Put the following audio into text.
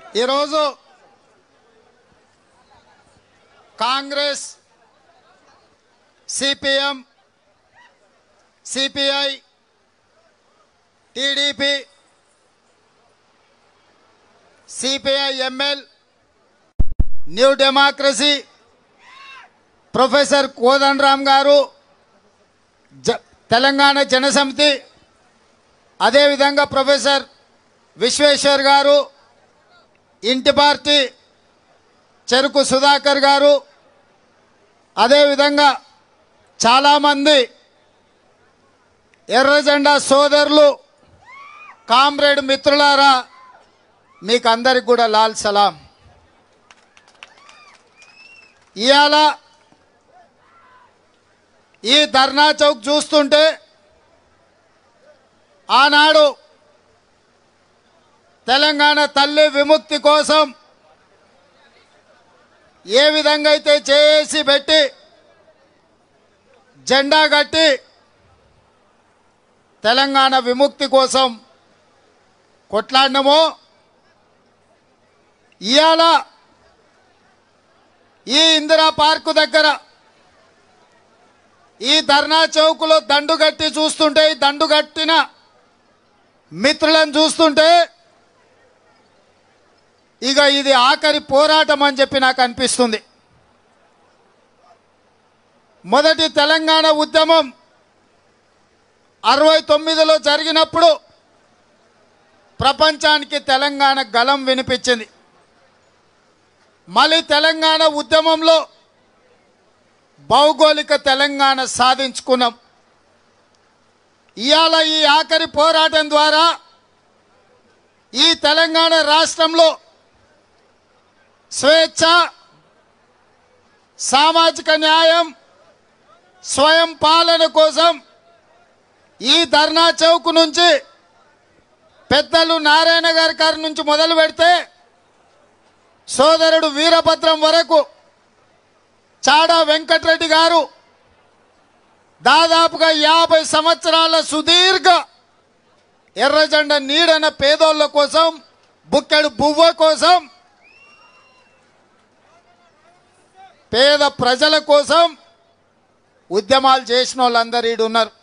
ఈరోజు Congress CPM CPI TDP CPI ML New Democracy professor Kodandaram గారు జ తెలంగాణ జనసమితి అదేవిధంగా ప్రొఫెసర్ విశ్వేశ్వర్ గారు ఇంటి పార్టీ చెరుకు సుధాకర్ గారు అదేవిధంగా చాలామంది ఎర్రజెండా సోదరులు కామ్రేడ్ మిత్రులారా మీకు అందరికి కూడా లాల్ సలాం ఇవాళ ఈ ధర్నా చౌక్ చూస్తుంటే ఆనాడు తెలంగాణ తల్లి విముక్తి కోసం ఏ విధంగా అయితే చేసి పెట్టి జెండా కట్టి తెలంగాణ విముక్తి కోసం కొట్లాడినమో ఇవాళ ఈ ఇందిరా పార్కు దగ్గర ఈ ధర్నా చౌకులో దండు కట్టి చూస్తుంటే ఈ దండు కట్టిన మిత్రులను చూస్తుంటే ఇక ఇది ఆఖరి పోరాటం అని చెప్పి నాకు అనిపిస్తుంది మొదటి తెలంగాణ ఉద్యమం అరవై తొమ్మిదిలో జరిగినప్పుడు ప్రపంచానికి తెలంగాణ గలం వినిపించింది మళ్ళీ తెలంగాణ ఉద్యమంలో భౌగోళిక తెలంగాణ సాధించుకున్నాం ఇవాళ ఈ ఆఖరి పోరాటం ద్వారా ఈ తెలంగాణ రాష్ట్రంలో స్వేచ్ఛ సామాజిక న్యాయం స్వయం పాలన కోసం ఈ ధర్నా చౌక్ నుంచి పెద్దలు నారాయణ గారి గారి నుంచి మొదలు పెడితే సోదరుడు వీరభద్రం వరకు చాడా వెంకటరెడ్డి గారు దాదాపుగా యాభై సంవత్సరాల సుదీర్ఘ ఎర్రజెండ నీడన పేదోళ్ళ కోసం బుక్కెడు బువ్వ కోసం పేద ప్రజల కోసం ఉద్యమాలు చేసిన వాళ్ళందరూ ఈడు ఉన్నారు